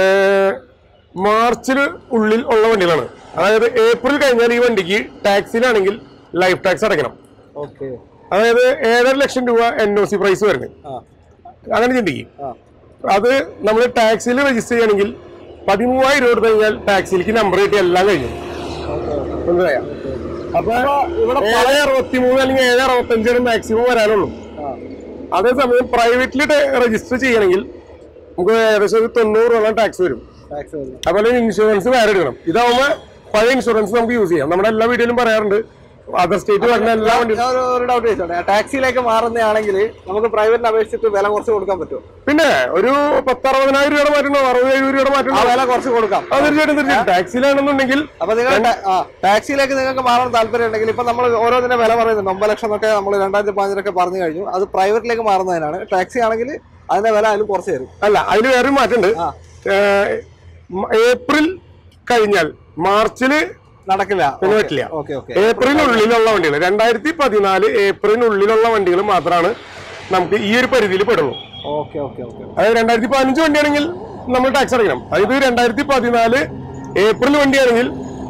മാർച്ചിൽ ഉള്ളിൽ ഉള്ള വണ്ടികളാണ് അതായത് ഏപ്രിൽ കഴിഞ്ഞാൽ ഈ വണ്ടിക്ക് ടാക്സിയിലാണെങ്കിൽ ലൈഫ് ടാക്സ് അടയ്ക്കണം ഓക്കെ അതായത് ഏഴര ലക്ഷം രൂപ എൻ ഒ സി പ്രൈസ് വരുന്നത് ആ അങ്ങനെ ചിന്തിക്കും ആ അത് നമ്മൾ ടാക്സിയിൽ രജിസ്റ്റർ ചെയ്യണമെങ്കിൽ പതിമൂവായിരം രൂപ എടുത്തു കഴിഞ്ഞാൽ ടാക്സിയിലേക്ക് നമ്പർ കിട്ടി എല്ലാം കഴിഞ്ഞു ഓക്കെ ഓക്കെ മനസ്സിലായോ അപ്പൊ ഇവിടെ ഏഴ് അറുപത്തി മൂന്ന് അല്ലെങ്കിൽ ഏഴ് അറുപത്തഞ്ചാണ് മാക്സിമം വരാനുള്ളൂ ആ അതേസമയം പ്രൈവറ്റിൽ രജിസ്റ്റർ ചെയ്യണമെങ്കിൽ നമുക്ക് ഏകദേശം ഒരു തൊണ്ണൂറ് രൂപ ടാക്സ് വരും ടാക്സ് വരുന്നു അതുപോലെ ഇൻഷുറൻസ് വേറെ എടുക്കണം ഇതാവുമ്പോൾ പഴയ ഇൻഷുറൻസ് നമുക്ക് യൂസ് ചെയ്യാം നമ്മുടെ എല്ലാ വീഡിയോയിലും പറയാറുണ്ട് അതർ സ്റ്റേറ്റ് വരുന്ന എല്ലാ വണ്ടി ഞാൻ ഒരു- ഒരു ഡൗട്ട് ചോദിച്ചോട്ടെ ടാക്സിയിലേക്ക് മാറുന്നതാണെങ്കിൽ നമുക്ക് പ്രൈവറ്റിന് അപേക്ഷിച്ചിട്ട് വില കുറച്ച് കൊടുക്കാൻ പറ്റുമോ പിന്നെ ഒരു പത്ത് അറുപതിനായിരം രൂപയുടെ മാറ്റണോ അറുപത് എഴുപത് രൂപയുടെ ആ മാറ്റണോ വില കുറച്ച് കൊടുക്കാം അത് തീർച്ചയായിട്ടും തീർച്ചയായിട്ടും ടാക്സിയിലാണെന്നുണ്ടെങ്കിൽ അപ്പൊ നിങ്ങൾ ടാ- ആ ടാക്സിയിലേക്ക് നിങ്ങൾക്ക് മാറാൻ താല്പര്യം ഉണ്ടെങ്കിൽ ഇപ്പൊ നമ്മൾ ഓരോന്നിന്റെ വില പറയുന്നുണ്ട് ഒമ്പത് ലക്ഷം എന്നൊക്കെ നമ്മൾ രണ്ടായിരത്തി പതിനഞ്ചിലൊക്കെ പറഞ്ഞു കഴിഞ്ഞു അത് പ്രൈവറ്റിലേക്ക് മാറുന്നതിനാണ് ടാക്സി ആണെങ്കിൽ അതിന്റെ വില അതിലും കുറച്ച് തരും അല്ല അതിന് വേറൊരു മാറ്റമുണ്ട് ആ. ഏഹ്, മ- ഏപ്രിൽ കഴിഞ്ഞാൽ മാർച്ചില് നടക്കില്ല പിന്നെ പറ്റില്ല ഓക്കെ ഓക്കെ ഏപ്രിലിനുള്ളിലുള്ള വണ്ടികൾ രണ്ടായിരത്തി പതിനാല് ഏപ്രിലിനുള്ളിലുള്ള വണ്ടികൾ മാത്രമാണ് നമുക്ക് ഈ ഒരു പരിധിയിൽ പെടുള്ളൂ ഓക്കെ ഓക്കെ ഓക്കെ അതായത് രണ്ടായിരത്തി പതിനഞ്ച് വണ്ടിയാണെങ്കിൽ നമ്മൾ ടാക്സ് അടയ്ക്കണം അതായത് രണ്ടായിരത്തി പതിനാല് ഏപ്രിൽ വണ്ടിയാണെങ്കിൽ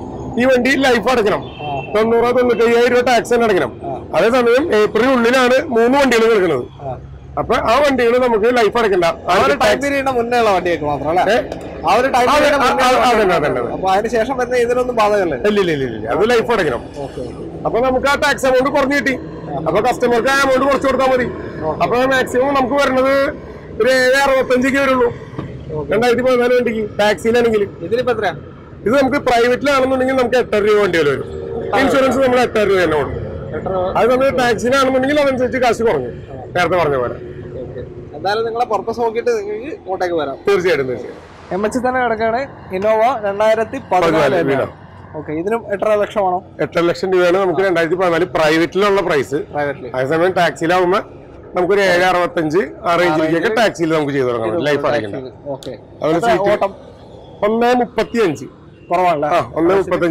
ഈ വണ്ടി ലൈഫ് അടയ്ക്കണം തൊണ്ണൂറ് തൊണ്ണൂറ്റി അയ്യായിരം രൂപ ടാക്സ് തന്നെ അടയ്ക്കണം അതേസമയം ഏപ്രിലിനുള്ളിലാണ് മൂന്ന് വണ്ടികൾ കിടക്കുന്നത് അപ്പൊ ആ വണ്ടികൾ നമുക്ക് ലൈഫ് അടയ്ക്കണ്ട ആ ഒരു ടൈം പീരീഡിന് മുന്നേ ഉള്ള വണ്ടിയൊക്കെ മാത്രം അല്ലേ ആ ഒരു ടൈം അതെ, പീരീഡിന് മുന്നേ ഉള്ള അതെ, അതെ, വണ്ടിയൊക്കെ അതെ, അതെ. അപ്പൊ അതിന് ശേഷം വരുന്ന ഇതിനൊന്നും ബാധകല്ലേ ഇല്ല ഇല്ല ഇല്ല ഇല്ല അത് ലൈഫ് അടയ്ക്കണം ഓക്കെ അപ്പൊ നമുക്ക് ആ ടാക്സ് എമൗണ്ട് കുറഞ്ഞു കിട്ടി അപ്പൊ കസ്റ്റമർക്ക് ആ എമൗണ്ട് കുറച്ച് കൊടുത്താൽ മതി അപ്പൊ മാക്സിമം നമുക്ക് വരുന്നത് ഒരു ഏഴ് അറുപത്തഞ്ചൊക്കെ വരുള്ളൂ രണ്ടായിരത്തി പതിനാല് വണ്ടിക്ക് ടാക്സിയിലാണെങ്കിൽ ഇതിലിപ്പോ എത്രയാ ഇത് നമുക്ക് പ്രൈവറ്റിലാണെന്നുണ്ടെങ്കിൽ നമുക്ക് എട്ടര രൂപ വണ്ടി വരും ഇൻഷുറൻസ് നമ്മൾ എട്ടര രൂപ തന്നെ കൊടുക്കും എത്ര അത് നമ്മൾ ടാക്സിനാണെന്നുണ്ടെങ്കിൽ അതനുസരിച്ച് കാശ് കുറഞ്ഞു നേരത്തെ പറഞ്ഞ പോലെ ഓക്കെ എന്തായാലും നിങ്ങളെ പർപ്പസ് നോക്കിയിട്ട് നിങ്ങൾക്ക് ഇങ്ങോട്ടേക്ക് വരാം തീർച്ചയായിട്ടും തീർച്ചയായും എം എച്ച് തന്നെ കിടക്കാണ് ഇന്നോവ രണ്ടായിരത്തി പതിനാല് പതിനാല് വീണോ? ഓക്കെ ഇതിനും എട്ടര ലക്ഷമാണോ എട്ടര ലക്ഷം രൂപയാണ് നമുക്ക് രണ്ടായിരത്തി പതിനാല് പ്രൈവറ്റിലുള്ള പ്രൈസ് പ്രൈവറ്റ്ലി അതേസമയം ടാക്സിയിലാവുമ്പോൾ നമുക്കൊരു ഏഴ് അറുപത്തഞ്ച് ആ റേഞ്ചിലേക്കൊക്കെ ടാക്സിയിൽ നമുക്ക് ചെയ്ത് തുടങ്ങാം ലൈഫ് അടയ്ക്കണ്ട ഓക്കെ അതുപോലെ സീറ്റ് ഓട്ടം ഒന്ന് മുപ്പത്തി അഞ്ച് കുറവാണല്ലേ ആ ഒന്ന് മുപ്പത്തഞ്ച്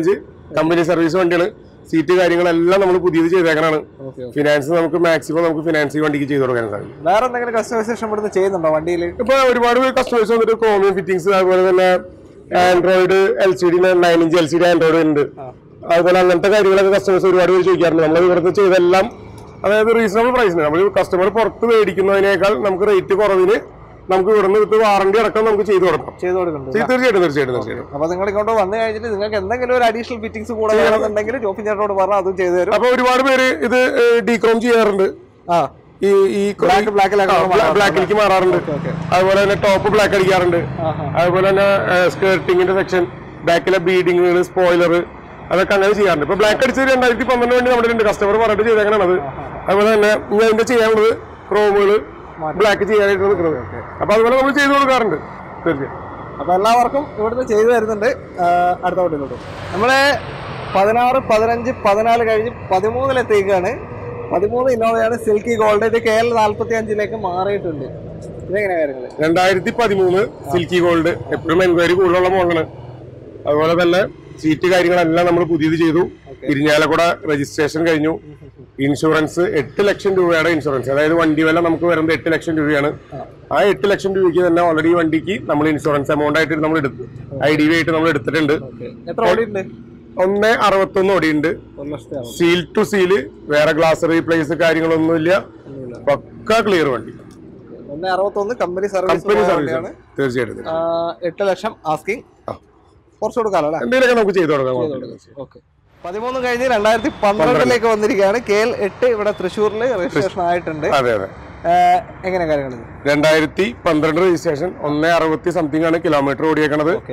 കമ്പനി സർവീസ് വണ്ടിയാണ് സീറ്റ് കാര്യങ്ങളെല്ലാം നമ്മൾ പുതിയത് ചെയ്തേക്കണാണ് ഓക്കെ ഫിനാൻസ് നമുക്ക് മാക്സിമം നമുക്ക് ഫിനാൻസ് ഈ വണ്ടിക്ക് ചെയ്ത് കൊടുക്കാൻ സാധിക്കും വേറെ എന്തെങ്കിലും കസ്റ്റമൈസേഷൻ ഇവിടുന്ന് ചെയ്യുന്നുണ്ടോ വണ്ടിയിൽ ഇപ്പൊ ഒരുപാട് കസ്റ്റമേഴ്സ് വന്നിട്ട് ക്രോമിയം ഫിറ്റിംഗ്സ് അതുപോലെ തന്നെ android L C D nine inch L C D android ഉണ്ട് അതുപോലെ അങ്ങനത്തെ കാര്യങ്ങളൊക്കെ കസ്റ്റമേഴ്സ് ഒരുപാട് പേര് ചോദിക്കാറുണ്ട് നമ്മൾ ഇവിടുത്തെ ചെയ്തെല്ലാം അതായത് റീസണബിൾ പ്രൈസിന് നമ്മൾ കസ്റ്റമർ പുറത്ത് മേടിക്കുന്നതിനേക്കാൾ നമുക്ക് റേറ്റ് കുറവിന് നമുക്ക് ഇവിടുന്ന് വിത്ത് വാറണ്ടി അടക്കം നമുക്ക് ചെയ്ത് കൊടുക്കാം ചെയ്തു കൊടുക്കുന്നുണ്ട് ചെയ്ത് തീർച്ചയായിട്ടും തീർച്ചയായിട്ടും തീർച്ചയായിട്ടും അപ്പൊ നിങ്ങൾ ഇങ്ങോട്ട് വന്നു കഴിഞ്ഞിട്ട് നിങ്ങൾക്ക് എന്തെങ്കിലും ഒരു അഡീഷണൽ ഫിറ്റിംഗ്സ് കൂടെ വേണമെന്നുണ്ടെങ്കിൽ ജോഫിൻ ചേട്ടനോട് പറഞ്ഞാൽ അതും ചെയ്തു തരും അപ്പൊ ഒരുപാട് പേര് ഇത് ഡീക്രോം ചെയ്യാറുണ്ട് ആ ഈ ഈ ബ്ലാക്ക് ബ്ലാക്കിലാക്കി ബ്ലാക്കിലേക്ക് മാറാറുണ്ട് ഓക്കെ അതുപോലെ തന്നെ ടോപ്പ് ബ്ലാക്ക് അടിക്കാറുണ്ട് ആഹാ. അതുപോലെ തന്നെ സ്കേർട്ടിങ്ങിന്റെ സെക്ഷൻ ബാക്കിലെ ബീഡിങ്ങുകൾ സ്പോയിലർ അതൊക്കെ അങ്ങനെ ചെയ്യാറുണ്ട് ഇപ്പൊ ബ്ലാക്ക് അടിച്ചത് രണ്ടായിരത്തി പന്ത്രണ്ട് വേണ്ടി നമ്മുടെ ഉണ്ട് കസ്റ്റമർ പറഞ്ഞിട്ട് ചെയ്തേക്കണത് അതുപോലെ തന്നെ ഇനി അതിന്റെ ചെയ്യാനുള്ളത് ക്രോമുകൾ ബ്ലാക്ക് ചെയ്യാനായിട്ട് നിൽക്കുന്നത് അപ്പൊ അതുപോലെ നമ്മൾ ചെയ്തു കൊടുക്കാറുണ്ട് തീർച്ചയായും അപ്പൊ എല്ലാവർക്കും ഇവിടുന്ന് ചെയ്തു തരുന്നുണ്ട് ആ, അടുത്ത വണ്ടിയിലോട്ട് നമ്മളെ പതിനാറ് പതിനഞ്ച് പതിനാല് കഴിഞ്ഞ് പതിമൂന്നിലെത്തേക്കാണ് പതിമൂന്ന് ഇന്നോവയാണ് സിൽക്കി ഗോൾഡ് ഇത് കെ എൽ നാൽപ്പത്തി അഞ്ചിലേക്ക് മാറിയിട്ടുണ്ട് ഇതെങ്ങനെ കാര്യങ്ങൾ രണ്ടായിരത്തി പതിമൂന്ന് സിൽക്കി ഗോൾഡ് എപ്പോഴും എൻക്വയറി കൂടുതലുള്ള മോഡലാണ് അതുപോലെ തന്നെ സീറ്റ് കാര്യങ്ങളെല്ലാം നമ്മൾ പുതിയത് ചെയ്തു ഇരിഞ്ഞാലക്കുട രജിസ്ട്രേഷൻ കഴിഞ്ഞു ഇൻഷുറൻസ് എട്ട് ലക്ഷം രൂപയുടെ ഇൻഷുറൻസ് അതായത് വണ്ടി വില നമുക്ക് വരുന്നത് എട്ട് ലക്ഷം രൂപയാണ് ആ എട്ട് ലക്ഷം രൂപയ്ക്ക് തന്നെ ഓൾറെഡി വണ്ടിക്ക് നമ്മൾ ഇൻഷുറൻസ് എമൗണ്ട് ആയിട്ട് നമ്മൾ എടുത്തു ഐ ഡി വി ആയിട്ട് നമ്മൾ എടുത്തിട്ടുണ്ട് എത്ര ഓടിയിട്ടുണ്ട് ഒന്ന് അറുപത്തൊന്ന് ഓടിയുണ്ട് ഒരു ലക്ഷത്തി സീൽ ടു സീല് വേറെ ഗ്ലാസ് റീപ്ലേസ് കാര്യങ്ങളൊന്നുമില്ല പക്ക ക്ലിയർ വണ്ടി ഒന്ന് അറുപത്തൊന്ന് കമ്പനി സർവീസ് കമ്പനി സർവീസ് വണ്ടിയാണ് തീർച്ചയായിട്ടും ആ, എട്ട് ലക്ഷം ആസ്കിങ് ആ. കുറച്ച് കൊടുക്കാമല്ലോ അല്ലേ എന്തെങ്കിലുമൊക്കെ നമുക്ക് ചെയ്തു കൊടുക്കാം കുഴപ്പമില്ല. ഓക്കെ പതിമൂന്ന് കഴിഞ്ഞ് രണ്ടായിരത്തി പന്ത്രണ്ടിലേക്ക് വന്നിരിക്കുകയാണ് കെ എൽ എട്ട് ഇവിടെ തൃശ്ശൂരിൽ രജിസ്ട്രേഷൻ ആയിട്ടുണ്ട് അതെ അതെ ആ, എങ്ങനെ കാര്യങ്ങൾ രണ്ടായിരത്തി പന്ത്രണ്ട് രജിസ്ട്രേഷൻ ഒന്ന് അറുപത്തി സംതിങ് ആണ് കിലോമീറ്റർ ഓടിയേക്കണത് ഓക്കെ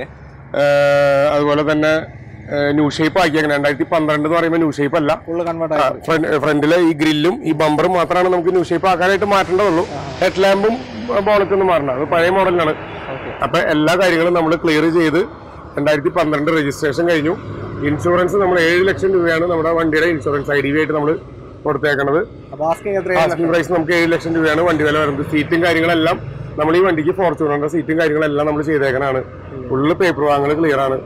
ഏഹ് അതുപോലെ തന്നെ ന്യൂ ഷേപ്പ് ആക്കിയേക്കണം രണ്ടായിരത്തി പന്ത്രണ്ട് എന്ന് പറയുമ്പോൾ ന്യൂ ഷേപ്പ് അല്ല ഫുള്ള് കൺവേർട്ട് ആയി ഫ്രണ്ടിലെ ഈ ഗ്രില്ലും ഈ ബമ്പറും മാത്രമാണ് നമുക്ക് ന്യൂ ഷേപ്പ് ആക്കാനായിട്ട് മാറ്റേണ്ടതുള്ളൂ ഹെഡ് ലാമ്പും ബോണറ്റും ഒന്നും മാറണം അത് പഴയ മോഡലാണ് ഓക്കെ അപ്പൊ എല്ലാ കാര്യങ്ങളും നമ്മൾ ക്ലിയർ ചെയ്ത് രണ്ടായിരത്തി പന്ത്രണ്ട് രജിസ്ട്രേഷൻ കഴിഞ്ഞു ഇൻഷുറൻസ് നമ്മൾ ഏഴ് ലക്ഷം രൂപയാണ് നമ്മുടെ വണ്ടിയുടെ ഇൻഷുറൻസ് ഐ ഡി വി ആയിട്ട് നമ്മൾ കൊടുത്തേക്കണത് അപ്പൊ ആസ്കിങ് എത്രയാണ് ആസ്കിംഗ് പ്രൈസ് നമുക്ക് ഏഴ് ലക്ഷം രൂപയാണ് വണ്ടി വില വരുന്നത് സീറ്റും കാര്യങ്ങളെല്ലാം നമ്മൾ ഈ വണ്ടിക്ക് ഫോർച്യൂണറിന്റെ സീറ്റും കാര്യങ്ങളെല്ലാം നമ്മൾ ചെയ്തേക്കണാണ് ഫുള്ള് പേപ്പർ വാങ്ങൽ ക്ലിയർ ആണ്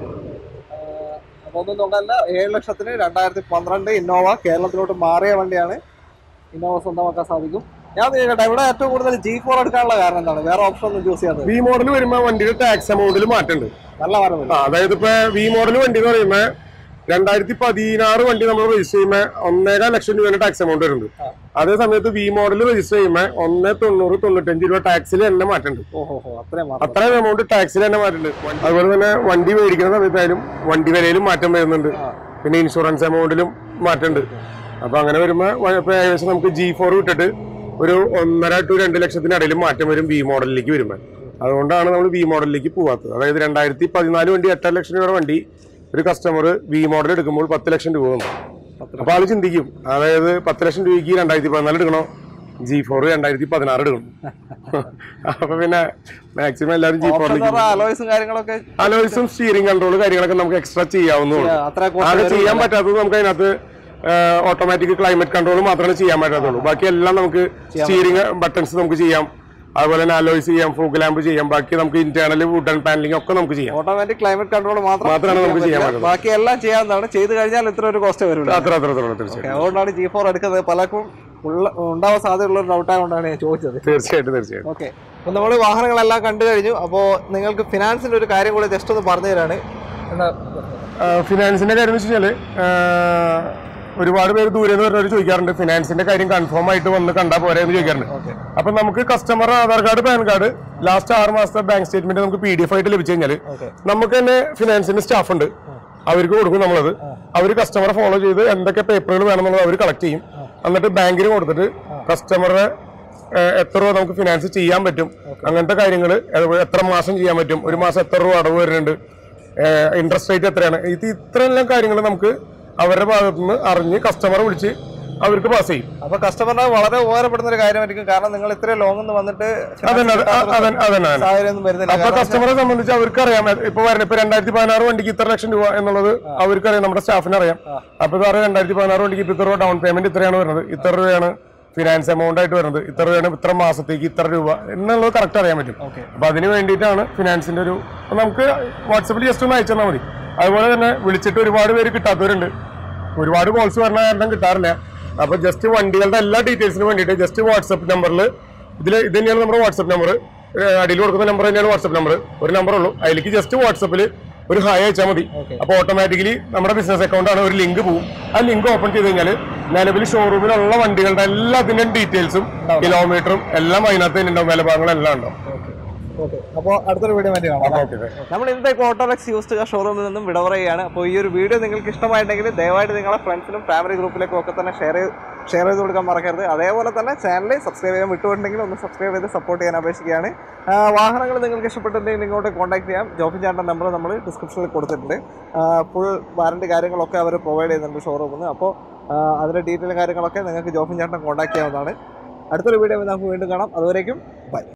അപ്പൊ ഒന്നും നോക്കാനല്ല ഏഴ് ലക്ഷത്തിന് രണ്ടായിരത്തി പന്ത്രണ്ട് ഇന്നോവ കേരളത്തിലോട്ട് മാറിയ വണ്ടിയാണ് ഇന്നോവ സ്വന്തമാക്കാൻ സാധിക്കും ഞാൻ കേട്ടെ ഇവിടെ ഏറ്റവും കൂടുതൽ ജി ഫോർ എടുക്കാനുള്ള കാരണം എന്താണ് വേറെ ഓപ്ഷൻ ഒന്നും ചൂസ് ചെയ്യാത്തത് വി മോഡൽ വരുമ്പോൾ വണ്ടിയുടെ ടാക്സ് എമൗണ്ടിൽ മാറ്റമുണ്ട് നല്ല മാറുന്നില്ല ആ, അതായത് ഇപ്പൊ വി മോഡൽ വണ്ടി എന്ന് പറയുമ്പോൾ രണ്ടായിരത്തി പതിനാറ് വണ്ടി നമ്മൾ രജിസ്റ്റർ ചെയ്യുമ്പോൾ ഒന്നേകാൽ ലക്ഷം രൂപയുടെ ടാക്സ് എമൗണ്ട് വരുന്നുണ്ട് അതേ സമയത്ത് വി മോഡൽ രജിസ്റ്റർ ചെയ്യുമ്പോൾ ഒന്ന് തൊണ്ണൂറ് തൊണ്ണൂറ്റഞ്ച് രൂപ ടാക്സിൽ തന്നെ മാറ്റുന്നുണ്ട് ഓഹോ ഹോ അത്രയും മാറും അത്രയും എമൗണ്ട് ടാക്സിൽ തന്നെ മാറ്റുന്നുണ്ട് അതുപോലെ തന്നെ വണ്ടി മേടിക്കുന്ന സമയത്തായാലും വണ്ടി വിലയിലും മാറ്റം വരുന്നുണ്ട് പിന്നെ ഇൻഷുറൻസ് എമൗണ്ടിലും മാറ്റമുണ്ട് അപ്പൊ അങ്ങനെ വരുമ്പോൾ ഇപ്പൊ ഏകദേശം നമുക്ക് ജി ഫോർ വിട്ടിട്ട് ഒരു ഒന്നര ടു രണ്ട് ലക്ഷത്തിനിടയിൽ മാറ്റം വരും വി മോഡലിലേക്ക് വരുമ്പോൾ അതുകൊണ്ടാണ് നമ്മൾ വി മോഡലിലേക്ക് പോവാത്തത് അതായത് രണ്ടായിരത്തി പതിനാല് വണ്ടി എട്ടര ലക്ഷം രൂപയുടെ വണ്ടി ഒരു കസ്റ്റമർ വി മോഡൽ എടുക്കുമ്പോൾ പത്ത് ലക്ഷം രൂപ വന്നു അപ്പൊ ആള് ചിന്തിക്കും അതായത് പത്ത് ലക്ഷം രൂപയ്ക്ക് രണ്ടായിരത്തി പതിനാല് എടുക്കണോ ജി ഫോർ രണ്ടായിരത്തി പതിനാറ് എടുക്കണം അപ്പൊ പിന്നെ മാക്സിമം എല്ലാവരും ജി ഫോറിലേക്ക് അലോയ്സും കാര്യങ്ങളൊക്കെ അലോയ്സും സ്റ്റിയറിംഗ് കൺട്രോൾ കാര്യങ്ങളൊക്കെ നമുക്ക് എക്സ്ട്രാ ചെയ്യാവുന്നതാണ് അത്ര ആകെ ചെയ്യാൻ പറ്റാത്തത് നമുക്ക് അതിനകത്ത് ഓട്ടോമാറ്റിക് ക്ലൈമറ്റ് കൺട്രോൾ മാത്രമേ ചെയ്യാൻ പറ്റാത്തുള്ളൂ ബാക്കി എല്ലാം നമുക്ക് സ്റ്റിയറിംഗ് ബട്ടൺസ് നമുക്ക് ചെയ്യാം അതുപോലെ തന്നെ അലോയ്സ് ചെയ്യാം ഫോക്ക് ലാമ്പ് ചെയ്യാം ബാക്കി നമുക്ക് ഇന്റേണൽ വുഡൻ പാനലിംഗ് ഒക്കെ നമുക്ക് ചെയ്യാം ഓട്ടോമാറ്റിക് ക്ലൈമറ്റ് കൺട്രോൾ മാത്രം മാത്രമാണ് നമുക്ക് ചെയ്യാൻ പറ്റില്ല. പറ്റുന്നത്. ബാക്കി എല്ലാം ചെയ്യാവുന്നതാണ് ചെയ്ത് കഴിഞ്ഞാൽ ഇത്ര ഒരു കോസ്റ്റ് വരില്ല അത്ര അത്ര അത്ര തീർച്ചയായിട്ടും അതുകൊണ്ടാണ് ജി ഫോർ എടുക്കുന്നത് പലർക്കും ഉള്ള ഉണ്ടാവാൻ സാധ്യതയുള്ള ഒരു ഡൗട്ടായതുകൊണ്ടാണ് ഞാൻ ചോദിച്ചത് തീർച്ചയായിട്ടും തീർച്ചയായിട്ടും ഓക്കെ അപ്പോൾ നമ്മൾ വാഹനങ്ങളെല്ലാം കണ്ടു കഴിഞ്ഞു അപ്പോൾ നിങ്ങൾക്ക് ഫിനാൻസിന്റെ ഒരു കാര്യം കൂടെ ജസ്റ്റ് ഒന്ന് പറഞ്ഞു തരാണ് എന്താ ഫിനാൻസിന്റെ കാര്യം എന്ന് വെച്ച് കഴിഞ്ഞാല് ആ, ഒരുപാട് പേര് ദൂരെ നിന്ന് വരുന്നവർ ചോദിക്കാറുണ്ട് ഫിനാൻസിന്റെ കാര്യം കൺഫേം ആയിട്ട് വന്ന് കണ്ടാൽ പോരെ എന്ന് ചോദിക്കാറുണ്ട് ഓക്കെ അപ്പൊ നമുക്ക് customer Aadhaar card PAN card last ആറ് മാസത്തെ ബാങ്ക് സ്റ്റേറ്റ്മെന്റ് നമുക്ക് പി ഡി എഫ് ആയിട്ട് ലഭിച്ചു കഴിഞ്ഞാൽ ഓക്കെ നമുക്ക് തന്നെ ഫിനാൻസിന്റെ സ്റ്റാഫ് ഉണ്ട് അവർക്ക് കൊടുക്കും നമ്മളത് അവർ കസ്റ്റമറെ ഫോളോ ചെയ്ത് എന്തൊക്കെ പേപ്പറുകൾ വേണമെന്നുള്ളത് അവർ കളക്ട് ചെയ്യും എന്നിട്ട് ബാങ്കിന് കൊടുത്തിട്ട് കസ്റ്റമറെ എത്ര രൂപ നമുക്ക് ഫിനാൻസ് ചെയ്യാൻ പറ്റും അങ്ങനത്തെ കാര്യങ്ങൾ എത്ര മാസം ചെയ്യാൻ പറ്റും ഒരു മാസം എത്ര രൂപ അടവ് വരുന്നുണ്ട് ഇൻട്രസ്റ്റ് റേറ്റ് എത്രയാണ് ഇത് ഇത്രയെല്ലാം കാര്യങ്ങൾ നമുക്ക് അവരുടെ ഭാഗത്തു നിന്ന് അറിഞ്ഞ് കസ്റ്റമറെ വിളിച്ച് അവർക്ക് പാസ് ചെയ്യും അപ്പൊ കസ്റ്റമറിന് വളരെ ഉപകാരപ്പെടുന്ന ഒരു കാര്യമായിരിക്കും കാരണം നിങ്ങൾ ഇത്രയും ലോങ് നിന്ന് വന്നിട്ട് അതന്നെ അത് അ- അതന്നെ അതന്നെ അതന്നെ. സാഹചര്യം ഒന്നും വരുന്നില്ല അപ്പൊ കസ്റ്റമറെ സംബന്ധിച്ച് അവർക്ക് അറിയാം ഇപ്പൊ വരുന്ന ഇപ്പൊ രണ്ടായിരത്തി പതിനാറ് വണ്ടിക്ക് ഇത്ര ലക്ഷം രൂപ എന്നുള്ളത് അവർക്ക് അറിയാം നമ്മുടെ സ്റ്റാഫിന് അറിയാം അപ്പൊ സാറ് രണ്ടായിരത്തി പതിനാറ് വണ്ടിക്ക് ഇപ്പൊ ഇത്ര രൂപ ഡൗൺ പേയ്മെന്റ് ഇത്രയാണ് വരുന്നത് ഇത്ര രൂപയാണ് ഫിനാൻസ് എമൗണ്ട് ആയിട്ട് വരുന്നത് ഇത്ര രൂപയാണ് ഇത്ര മാസത്തേക്ക് ഇത്ര രൂപ എന്നുള്ളത് കറക്റ്റ് അറിയാൻ പറ്റും ഓക്കെ അപ്പൊ അതിന് വേണ്ടിയിട്ടാണ് ഫിനാൻസിന്റെ ഒരു അപ്പൊ നമുക്ക് വാട്സപ്പിൽ ജസ്റ്റ് ഒന്ന് അയച്ചു തന്നാൽ മതി അതുപോലെ തന്നെ വിളിച്ചിട്ട് ഒരുപാട് പേര് കിട്ടാത്തവരുണ്ട് ഒരുപാട് കോൾസ് പറഞ്ഞ കാരണം കിട്ടാറില്ല അപ്പൊ ജസ്റ്റ് വണ്ടികളുടെ എല്ലാ ഡീറ്റെയിൽസിന് വേണ്ടിയിട്ട് ജസ്റ്റ് വാട്സപ്പ് നമ്പറിൽ ഇതിൽ ഇത് തന്നെയാണ് നമ്മുടെ വാട്സപ്പ് നമ്പർ അടിയിൽ കൊടുക്കുന്ന നമ്പർ തന്നെയാണ് വാട്സപ്പ് നമ്പർ ഒരു നമ്പർ ഉള്ളൂ അതിലേക്ക് ജസ്റ്റ് വാട്സപ്പിൽ ഒരു ഹായ് അയച്ചാൽ മതി Okay. അപ്പോൾ ഓട്ടോമാറ്റിക്കലി നമ്മുടെ ബിസിനസ് അക്കൗണ്ട് ആണ് ഒരു ലിങ്ക് പോകും ആ ലിങ്ക് ഓപ്പൺ ചെയ്ത് കഴിഞ്ഞാൽ നിലവിൽ ഷോറൂമിലുള്ള വണ്ടികളുടെ എല്ലാത്തിന്റെയും ഡീറ്റെയിൽസും കിലോമീറ്ററും എല്ലാം അതിനകത്ത് തന്നെ ഉണ്ടാവും വില ഭാഗങ്ങളെല്ലാം ഉണ്ടാവും ഓക്കെ അപ്പോൾ അടുത്തൊരു വീഡിയോ വേണ്ടി കാണാം ഓക്കെ നമ്മൾ ഇന്നത്തെ ഓട്ടോലക്സ് യൂസ്ഡ് കാർ ഷോറൂമിൽ നിന്നും വിട പറയുകയാണ് അപ്പോൾ ഈ ഒരു വീഡിയോ നിങ്ങൾക്ക് ഇഷ്ടമായിട്ടുണ്ടെങ്കിൽ ദയവായിട്ട് നിങ്ങളെ ഫ്രണ്ട്സിനും ഫാമിലി ഗ്രൂപ്പിലേക്കും ഒക്കെ തന്നെ ഷെയർ ഷെയർ ചെയ്ത് കൊടുക്കാൻ മറക്കരുത് അതേപോലെ തന്നെ ചാനൽ സബ്സ്ക്രൈബ് ചെയ്യാൻ വിട്ടുപോയിട്ടുണ്ടെങ്കിൽ ഒന്ന് സബ്സ്ക്രൈബ് ചെയ്ത് സപ്പോർട്ട് ചെയ്യാൻ അപേക്ഷിക്കുകയാണ് ആ, വാഹനങ്ങൾ നിങ്ങൾക്ക് ഇഷ്ടപ്പെട്ടിട്ടുണ്ടെങ്കിൽ ഇങ്ങോട്ട് കോൺടാക്ട് ചെയ്യാം ജോഫിൻ ചാട്ടൻ നമ്പർ നമ്മൾ ഡിസ്ക്രിപ്ഷനിൽ കൊടുത്തിട്ടുണ്ട് ഫുൾ വാറണ്ടി കാര്യങ്ങളൊക്കെ അവർ പ്രൊവൈഡ് ചെയ്യുന്നുണ്ട് ഷോറൂമിൽ നിന്ന് അപ്പോൾ അതിൻ്റെ ഡീറ്റെയിലും കാര്യങ്ങളൊക്കെ നിങ്ങൾക്ക് ജോഫിൻ ചാട്ടൻ കോൺടാക്ട് ചെയ്യാവുന്നതാണ് അടുത്തൊരു വീഡിയോ നമുക്ക് വീണ്ടും കാണാം അതുവരേക്കും ബൈ